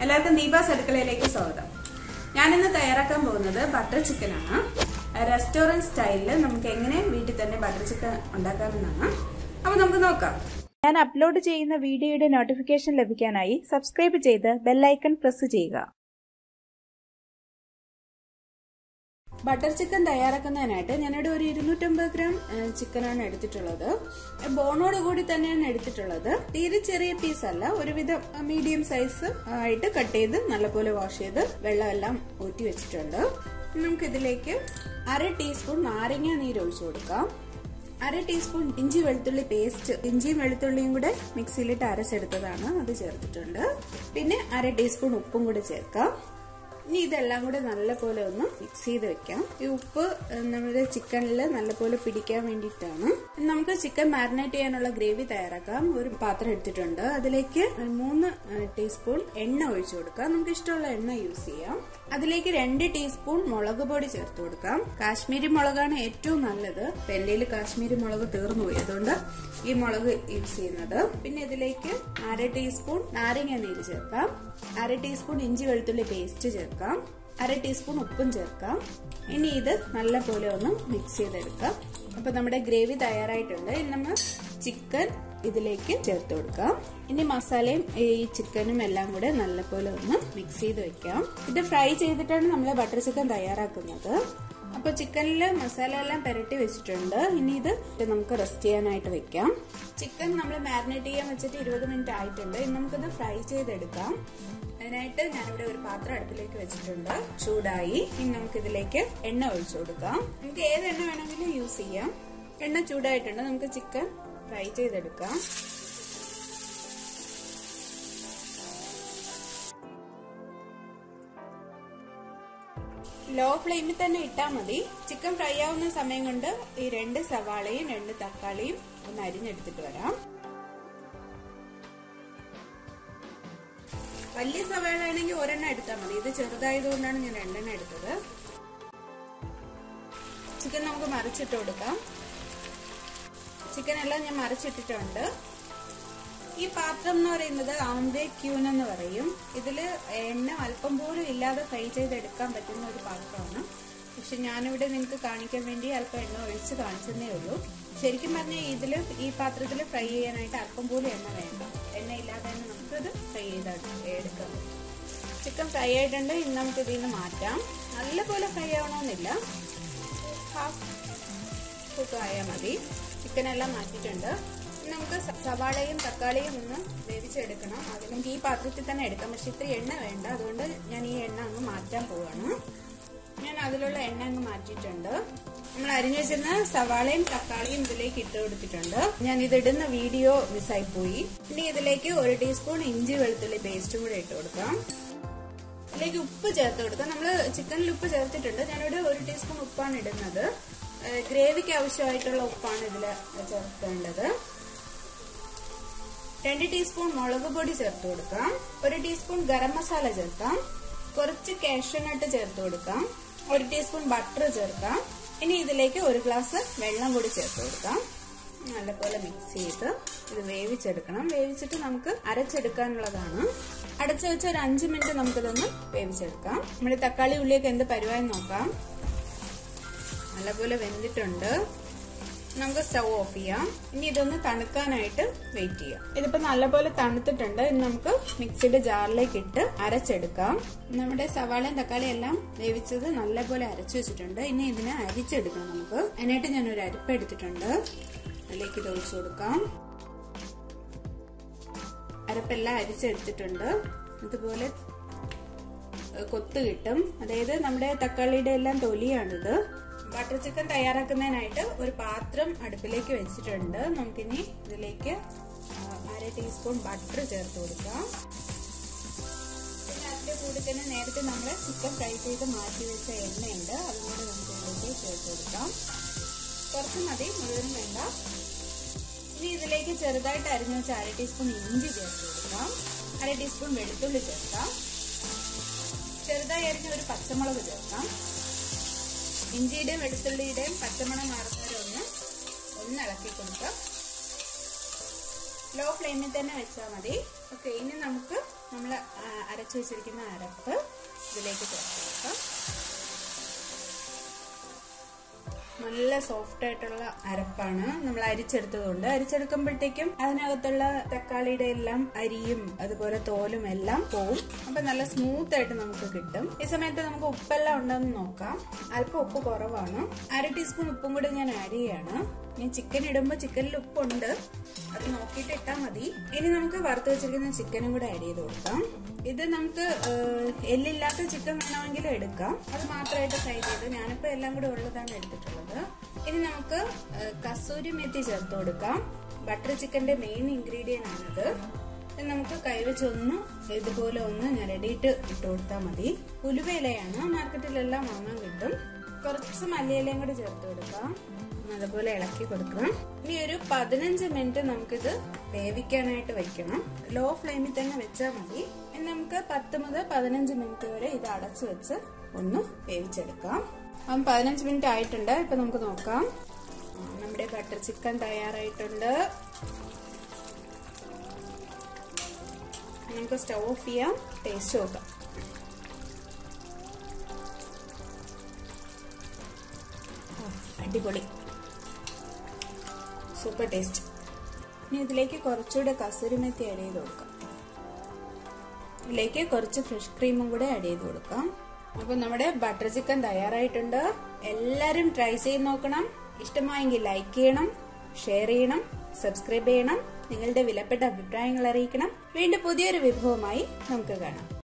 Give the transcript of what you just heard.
എല്ലാവർക്കും ദീപാസ് അടുക്കളയിലേക്ക് സ്വാഗതം ഞാനിന്ന് തയ്യാറാക്കാൻ പോകുന്നത് ബട്ടർ ചിക്കൻ ആണ് റെസ്റ്റോറന്റ് സ്റ്റൈലിൽ നമുക്ക് എങ്ങനെ വീട്ടിൽ തന്നെ ബട്ടർ ചിക്കൻ ഉണ്ടാക്കാമെന്നാണ് അപ്പൊ നമുക്ക് നോക്കാം ഞാൻ അപ്ലോഡ് ചെയ്യുന്ന വീഡിയോയുടെ നോട്ടിഫിക്കേഷൻ ലഭിക്കാനായി സബ്സ്ക്രൈബ് ചെയ്ത് ബെല്ലൈക്കൺ പ്രസ് ചെയ്യുക ബട്ടർ ചിക്കൻ തയ്യാറാക്കുന്നതിനായിട്ട് ഞാനിവിടെ ഒരു ഇരുന്നൂറ്റമ്പത് ഗ്രാം ഏഹ്, ചിക്കനാണ് എടുത്തിട്ടുള്ളത് ബോണോട് കൂടി തന്നെയാണ് എടുത്തിട്ടുള്ളത് തീരെ ചെറിയ പീസ് അല്ല ഒരുവിധം മീഡിയം സൈസ് ആയിട്ട് കട്ട് ചെയ്ത് നല്ലപോലെ വാഷ് ചെയ്ത് വെള്ളമെല്ലാം ഊറ്റി വെച്ചിട്ടുണ്ട് ഇനി നമുക്ക് ഇതിലേക്ക് അര ടീസ്പൂൺ നാരങ്ങ നീര് ഒഴിച്ചു കൊടുക്കാം അര ടീസ്പൂൺ ഇഞ്ചി വെളുത്തുള്ളി പേസ്റ്റ് ഇഞ്ചിയും വെളുത്തുള്ളിയും കൂടെ മിക്സിയിലിട്ട് അരച്ചെടുത്തതാണ് അത് ചേർത്തിട്ടുണ്ട് പിന്നെ അര ടീസ്പൂൺ ഉപ്പും കൂടെ ചേർക്കാം ഇനി ഇതെല്ലാം കൂടെ നല്ലപോലെ ഒന്ന് മിക്സ് ചെയ്ത് വെക്കാം ഈ ഉപ്പ് ഏഹ്, നമ്മുടെ ചിക്കനിൽ നല്ലപോലെ പിടിക്കാൻ വേണ്ടിയിട്ടാണ് ഇനി നമുക്ക് ചിക്കൻ മാരിനേറ്റ് ചെയ്യാനുള്ള ഗ്രേവി തയ്യാറാക്കാം ഒരു പാത്രം എടുത്തിട്ടുണ്ട് അതിലേക്ക് മൂന്ന് ഏഹ്, ടീസ്പൂൺ എണ്ണ ഒഴിച്ചു കൊടുക്കാം നമുക്ക് ഇഷ്ടമുള്ള എണ്ണ യൂസ് ചെയ്യാം അതിലേക്ക് രണ്ട് ടീസ്പൂൺ മുളക് പൊടി ചേർത്ത് കൊടുക്കാം കാശ്മീരി മുളകാണ് ഏറ്റവും നല്ലത് ഇപ്പൊ എന്റെ കയ്യില് കാശ്മീരി മുളക് തീർന്നു പോയി അതുകൊണ്ട് ഈ മുളക് യൂസ് ചെയ്യുന്നത് പിന്നെ ഇതിലേക്ക് അര ടീസ്പൂൺ നാരങ്ങ നീര് ചേർക്കാം അര ടീസ്പൂൺ ഇഞ്ചി വെളുത്തുള്ളി പേസ്റ്റ് ചേർക്കാം അര ടീസ്പൂൺ ഉപ്പും ചേർക്കാം ഇനി ഇത് നല്ലപോലെ ഒന്ന് മിക്സ് ചെയ്തെടുക്കാം അപ്പൊ നമ്മുടെ ഗ്രേവി തയ്യാറായിട്ടുണ്ട് ഇനി നമ്മൾ ചിക്കൻ ഇതിലേക്ക് ചേർത്ത് കൊടുക്കാം ഇനി മസാലയും ഈ ചിക്കനും എല്ലാം കൂടെ നല്ലപോലെ ഒന്ന് മിക്സ് ചെയ്ത് വെക്കാം ഇത് ഫ്രൈ ചെയ്തിട്ടാണ് നമ്മൾ ബട്ടർ ചിക്കൻ തയ്യാറാക്കുന്നത് അപ്പൊ ചിക്കനിൽ മസാല എല്ലാം പെരട്ടി വെച്ചിട്ടുണ്ട് ഇനി ഇത് നമുക്ക് റെസ്റ്റ് ചെയ്യാനായിട്ട് വെക്കാം ചിക്കൻ നമ്മൾ മാരിനേറ്റ് ചെയ്യാൻ വെച്ചിട്ട് ഇരുപത് മിനിറ്റ് ആയിട്ടുണ്ട് ഇനി നമുക്കിത് ഫ്രൈ ചെയ്തെടുക്കാം അതിനായിട്ട് ഞാനിവിടെ ഒരു പാത്രം അടുപ്പിലേക്ക് വെച്ചിട്ടുണ്ട് ചൂടായി ഇനി നമുക്ക് ഇതിലേക്ക് എണ്ണ ഒഴിച്ചു കൊടുക്കാം നമുക്ക് ഏത് എണ്ണ വേണമെങ്കിലും യൂസ് ചെയ്യാം എണ്ണ ചൂടായിട്ടുണ്ട് നമുക്ക് ചിക്കൻ ഫ്രൈ ചെയ്തെടുക്കാം ലോ ഫ്ലെയിമിൽ തന്നെ ഇട്ടാൽ മതി ചിക്കൻ ഫ്രൈ ആവുന്ന സമയം കൊണ്ട് ഈ രണ്ട് സവാളയും രണ്ട് തക്കാളിയും ഒന്ന് അരിഞ്ഞെടുത്തിട്ട് വരാം വലിയ സവാള ആണെങ്കിൽ ഒരെണ്ണം എടുത്താൽ മതി ഇത് ചെറുതായതുകൊണ്ടാണ് ഞാൻ രണ്ടെണ്ണം എടുത്തത് ചിക്കൻ നമുക്ക് മറിച്ചിട്ട് കൊടുക്കാം ചിക്കൻ എല്ലാം ഞാൻ മറിച്ചിട്ടിട്ടുണ്ട് ഈ പാത്രം എന്ന് പറയുന്നത് ആംബേ ക്യൂൻ എന്ന് പറയും ഇതില് എണ്ണ അല്പം പോലും ഇല്ലാതെ ഫ്രൈ ചെയ്തെടുക്കാൻ പറ്റുന്ന ഒരു പാത്രമാണ് പക്ഷെ ഞാനിവിടെ നിങ്ങൾക്ക് കാണിക്കാൻ വേണ്ടി അല്പം എണ്ണ ഒഴിച്ച് കാണിച്ചതേ ഉള്ളൂ ശരിക്കും പറഞ്ഞാൽ ഇതിൽ ഈ പാത്രത്തിൽ ഫ്രൈ ചെയ്യാനായിട്ട് അല്പം പോലും എണ്ണ വേണ്ട എണ്ണ ഇല്ലാതെ തന്നെ നമുക്കത് ഫ്രൈ ചെയ്ത് എടുക്കാൻ പറ്റും ചിക്കൻ ഫ്രൈ ആയിട്ടുണ്ട് ഇനി നമുക്ക് ഇതിൽ നിന്ന് മാറ്റാം നല്ലപോലെ ഫ്രൈ ആവണമെന്നില്ല ഹാഫ് കുക്ക് ആയാൽ മതി ചിക്കൻ എല്ലാം മാറ്റിയിട്ടുണ്ട് ഇനി നമുക്ക് സ- സവാളയും തക്കാളിയും ഒന്ന് വേവിച്ചെടുക്കണം അത് നമുക്ക് ഈ പാത്രത്തിൽ തന്നെ എടുക്കാം പക്ഷെ ഇത്ര എണ്ണ വേണ്ട അതുകൊണ്ട് ഞാൻ ഈ എണ്ണ അങ്ങ് മാറ്റാൻ പോവാണ് ഞാൻ അതിലുള്ള എണ്ണ അങ്ങ് മാറ്റിയിട്ടുണ്ട് നമ്മൾ അരിഞ്ഞു വെച്ചിരുന്ന സവാളയും തക്കാളിയും ഇതിലേക്ക് ഇട്ട് കൊടുത്തിട്ടുണ്ട് ഞാൻ ഇതിടുന്ന വീഡിയോ മിസ്സായി പോയി ഇനി ഇതിലേക്ക് ഒരു ടീസ്പൂൺ ഇഞ്ചി വെളുത്തുള്ളി പേസ്റ്റും കൂടെ ഇട്ട് കൊടുക്കാം ഇതിലേക്ക് ഉപ്പ് ചേർത്ത് കൊടുക്കാം നമ്മൾ ചിക്കനിൽ ഉപ്പ് ചേർത്തിട്ടുണ്ട് ഞാനിവിടെ ഒരു ടീസ്പൂൺ ഉപ്പാണ് ഇടുന്നത് ഏഹ് ഗ്രേവിക്ക് ആവശ്യമായിട്ടുള്ള ഉപ്പാണ് ഇതിൽ ചേർക്കേണ്ടത് രണ്ട് ടീസ്പൂൺ മുളക് പൊടി ചേർത്ത് കൊടുക്കാം ഒരു ടീസ്പൂൺ ഗരം മസാല ചേർക്കാം കുറച്ച് കാഷ്യനട്ട് ചേർത്ത് കൊടുക്കാം ഒരു ടീസ്പൂൺ ബട്ടർ ചേർക്കാം ഇനി ഇതിലേക്ക് ഒരു ഗ്ലാസ് വെള്ളം കൂടി ചേർത്ത് കൊടുക്കാം നല്ലപോലെ മിക്സ് ചെയ്ത് ഇത് വേവിച്ചെടുക്കണം വേവിച്ചിട്ട് നമുക്ക് അരച്ചെടുക്കാനുള്ളതാണ് അടച്ചു വെച്ച ഒരു അഞ്ച് മിനിറ്റ് നമുക്കിതൊന്ന് വേവിച്ചെടുക്കാം നമ്മുടെ തക്കാളി ഉള്ളിയൊക്കെ എന്ത് പരുവായി നോക്കാം നല്ലപോലെ വെന്തിട്ടുണ്ട് നമുക്ക് സ്റ്റൗ ഓഫ് ചെയ്യാം ഇനി ഇതൊന്ന് തണുക്കാനായിട്ട് വെയിറ്റ് ചെയ്യാം ഇതിപ്പോ നല്ലപോലെ തണുത്തിട്ടുണ്ട് ഇനി നമുക്ക് മിക്സിയുടെ ജാറിലേക്ക് ഇട്ട് അരച്ചെടുക്കാം നമ്മുടെ സവാളയും തക്കാളിയും എല്ലാം വേവിച്ചത് നല്ലപോലെ അരച്ചു വെച്ചിട്ടുണ്ട് ഇനി ഇതിനെ അരിച്ചെടുക്കണം നമുക്ക് അതിനായിട്ട് ഞാൻ ഒരു അരിപ്പ എടുത്തിട്ടുണ്ട് അതിലേക്ക് ഇത് ഒഴിച്ചു കൊടുക്കാം അരപ്പെല്ലാം അരിച്ചെടുത്തിട്ടുണ്ട് ഇതുപോലെ ഏഹ് കൊത്ത് കിട്ടും അതായത് നമ്മുടെ തക്കാളിയുടെ എല്ലാം തൊലിയാണിത് ബട്ടർ ചിക്കൻ തയ്യാറാക്കുന്നതിനായിട്ട് ഒരു പാത്രം അടുപ്പിലേക്ക് വെച്ചിട്ടുണ്ട് നമുക്കിനി ഇതിലേക്ക് ആ, അര ടീസ്പൂൺ ബട്ടർ ചേർത്ത് കൊടുക്കാം പിന്നെ അതിന്റെ കൂടെ തന്നെ നേരത്തെ നമ്മൾ ചിക്കൻ ഫ്രൈ ചെയ്ത് മാറ്റി വെച്ച എണ്ണയുണ്ട് അതും കൂടെ നമുക്ക് ഇതിലേക്ക് ചേർത്ത് കൊടുക്കാം കുറച്ച് മതി മുഴുവൻ വേണ്ട ഇനി ഇതിലേക്ക് ചെറുതായിട്ട് അരിഞ്ഞു വെച്ച അര ടീസ്പൂൺ ഇഞ്ചി ചേർത്ത് കൊടുക്കാം അര ടീസ്പൂൺ വെളുത്തുള്ളി ചേർക്കാം ചെറുതായി അരിഞ്ഞ ഒരു പച്ചമുളക് ചേർക്കാം ഇഞ്ചിയുടെയും വെളുത്തുള്ളിയുടെയും പച്ചമണം മാറുന്നവരെ ഒന്ന് ഒന്ന് ഇളക്കി കൊടുക്കാം ലോ ഫ്ലെയിമിൽ തന്നെ വെച്ചാൽ മതി ഓക്കെ ഇനി നമുക്ക് നമ്മൾ അരച്ചു വെച്ചിരിക്കുന്ന അരപ്പ് ഇതിലേക്ക് ചേർത്ത് കൊടുക്കാം നല്ല സോഫ്റ്റ് ആയിട്ടുള്ള അരപ്പാണ് നമ്മൾ അരിച്ചെടുത്തതുകൊണ്ട് അരിച്ചെടുക്കുമ്പോഴത്തേക്കും അതിനകത്തുള്ള തക്കാളിയുടെ എല്ലാം അരിയും അതുപോലെ തോലും എല്ലാം പോവും അപ്പൊ നല്ല സ്മൂത്ത് ആയിട്ട് നമുക്ക് കിട്ടും ഈ സമയത്ത് നമുക്ക് ഉപ്പെല്ലാം ഉണ്ടെന്ന് നോക്കാം അല്പം ഉപ്പ് കുറവാണ് അര ടീസ്പൂൺ ഉപ്പും കൂടി ഞാൻ ആഡ് ചെയ്യാണ് ഇനി ചിക്കൻ ഇടുമ്പോൾ ചിക്കനിൽ ഉപ്പുണ്ട് അത് നോക്കിയിട്ട് ഇട്ടാൽ മതി ഇനി നമുക്ക് വറുത്ത് വെച്ചിരിക്കുന്ന ചിക്കനും കൂടെ ആഡ് ചെയ്ത് കൊടുക്കാം ഇത് നമുക്ക് എല്ലില്ലാത്ത ചിക്കൻ വേണമെങ്കിലും എടുക്കാം അത് മാത്രമായിട്ട് ഫ്രൈ ചെയ്ത് ഞാനിപ്പോൾ എല്ലാം കൂടെ ഉള്ളതാണ് എടുത്തിട്ടുള്ളത് ഇനി നമുക്ക് കസൂരി മെത്തി ചേർത്ത് കൊടുക്കാം ബട്ടർ ചിക്കന്റെ മെയിൻ ഇൻഗ്രീഡിയന്റ് ആണിത് ഇത് നമുക്ക് കൈവച്ചൊന്ന് ഇതുപോലെ ഒന്ന് ഞരടിയിട്ട് ഇട്ട് കൊടുത്താൽ മതി ഉലുവയിലയാണ് മാർക്കറ്റിലെല്ലാം വാങ്ങാൻ കിട്ടും കുറച്ച് മല്ലിയിലയും കൂടി ചേർത്ത് കൊടുക്കാം അതുപോലെ ഇളക്കി കൊടുക്കണം ഇനി ഒരു പതിനഞ്ച് മിനിറ്റ് നമുക്കിത് വേവിക്കാനായിട്ട് വെക്കണം ലോ ഫ്ലെയിമിൽ തന്നെ വെച്ചാൽ മതി ഇനി നമുക്ക് പത്ത് മുതൽ പതിനഞ്ച് മിനിറ്റ് വരെ ഇത് അടച്ചു വെച്ച് ഒന്ന് വേവിച്ചെടുക്കാം അപ്പം പതിനഞ്ച് മിനിറ്റ് ആയിട്ടുണ്ട് ഇപ്പൊ നമുക്ക് നോക്കാം നമ്മുടെ ബട്ടർ ചിക്കൻ തയ്യാറായിട്ടുണ്ട് നമുക്ക് സ്റ്റവ് ഓഫ് ചെയ്യാം ടേസ്റ്റ് നോക്കാം അടിപൊളി സൂപ്പർ ടേസ്റ്റ് ഇനി ഇതിലേക്ക് കുറച്ചുകൂടെ കസൂരിമെത്തി ആഡ് ചെയ്ത് കൊടുക്കാം ഇതിലേക്ക് കുറച്ച് ഫ്രഷ് ക്രീമും കൂടെ ആഡ് ചെയ്ത് കൊടുക്കാം അപ്പൊ നമ്മുടെ ബട്ടർ ചിക്കൻ തയ്യാറായിട്ടുണ്ട് എല്ലാരും ട്രൈ ചെയ്ത് നോക്കണം ഇഷ്ടമായെങ്കിൽ ലൈക്ക് ചെയ്യണം ഷെയർ ചെയ്യണം സബ്സ്ക്രൈബ് ചെയ്യണം നിങ്ങളുടെ വിലപ്പെട്ട അഭിപ്രായങ്ങൾ അറിയിക്കണം വീണ്ടും പുതിയൊരു വിഭവമായി നമുക്ക് കാണാം